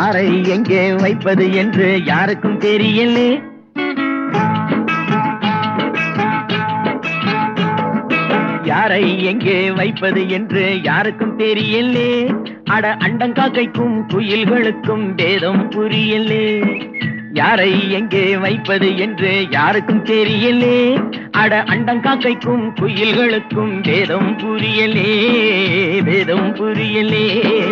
யாரை எங்கே வைப்பது என்று யாருக்கும் தெரியலே யாரை எங்கே வைப்பது என்று யாருக்கும் தெரியலே அட அண்டங்காக்கைக்கும் குயில்களுக்கும் வேதம் புரியலே யாரை எங்கே வைப்பது என்று யாருக்கும் தெரியலே அட அண்டங்காக்கைக்கும் குயில்களுக்கும் வேதம் புரியலே வேதம் புரியலே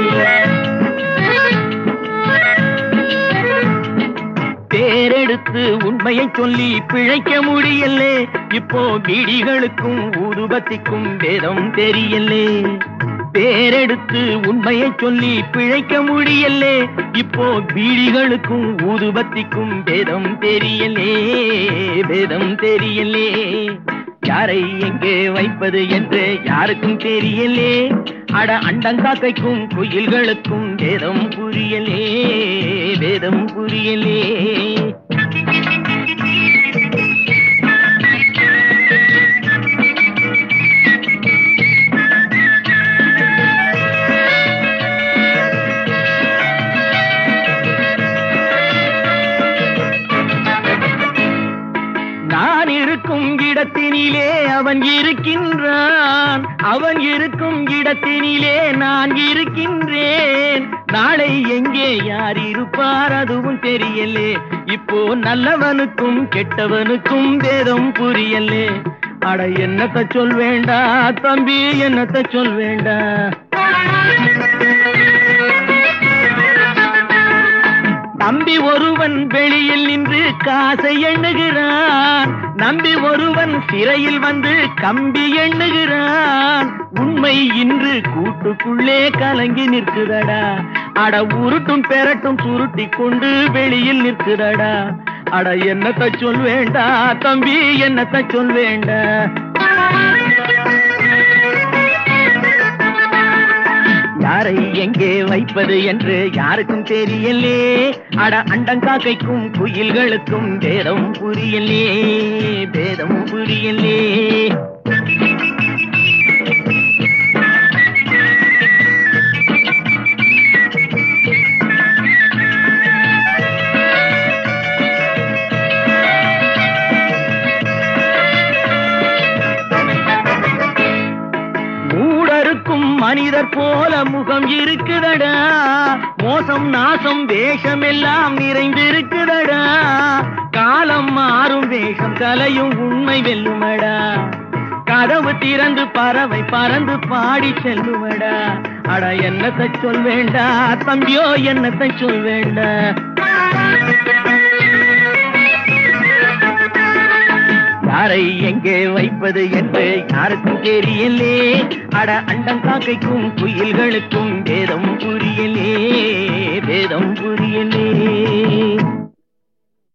பேரெடுத்து உண்மையை சொல்லி பிழைக்க முடியலே இப்போ பீடிகளுக்கும் ஊதுபத்திக்கும் வேதம் தெரியலே பேரெடுத்து உண்மையை சொல்லி பிழைக்க முடியலே இப்போ பீடிகளுக்கும் ஊதுபத்திக்கும் வேதம் தெரியலே வேதம் தெரியலே யாரை எங்கே வைப்பது என்று யாருக்கும் தெரியலே அட அண்டங்காக்கைக்கும் குயில்களுக்கும் வேதம் புரியலே வேதம் புரியலே நான் இருக்கும் இடத்தினிலே அவன் இருக்கின்றான் அவன் இருக்கும் இடத்தினிலே நான் இருக்கின்றேன் நாளை எங்கே யார் இருப்பார் அதுவும் தெரியலே இப்போ நல்லவனுக்கும் கெட்டவனுக்கும் வேதம் புரியலே அட என்னத்த சொல் வேண்டா தம்பி என்னத்த சொல் வேண்டா நம்பி ஒருவன் வெளியில் நின்று காசை எண்ணுகிறான் நம்பி ஒருவன் சிறையில் வந்து கம்பி எண்ணுகிறான் உண்மை இன்று கூட்டுக்குள்ளே கலங்கி நிற்குதடா அட உருட்டும் பெரட்டும் சுருட்டி கொண்டு வெளியில் நிற்குதடா அட என்னத்த சொல் வேண்டா தம்பி என்னத்த சொல் வேண்டா யாரை எங்கே வைப்பது என்று யாருக்கும் தெரியலே அட அண்டங்காக்கைக்கும் குயில்களுக்கும் வேதம் புரியலே வேதம் புரியலே மூடருக்கும் மனிதர் போல முகம் இருக்குதடா மோசம் நாசம் வேஷம் எல்லாம் நிறைந்திருக்குதடா காலம் மாறும் வேஷம் கலையும் உண்மை வெல்லுமடா கதவு திறந்து பறவை பறந்து பாடி செல்லுமடா அட என்னத்தை சொல் வேண்டா தம்பியோ என்னத்தை சொல் வேண்டா யாரை எங்கே வைப்பது என்று யாருக்கும் தெரியலே அட அண்டங்காக்கைக்கும் குயில்களுக்கும் வேதம் புரியலே வேதம் புரியலே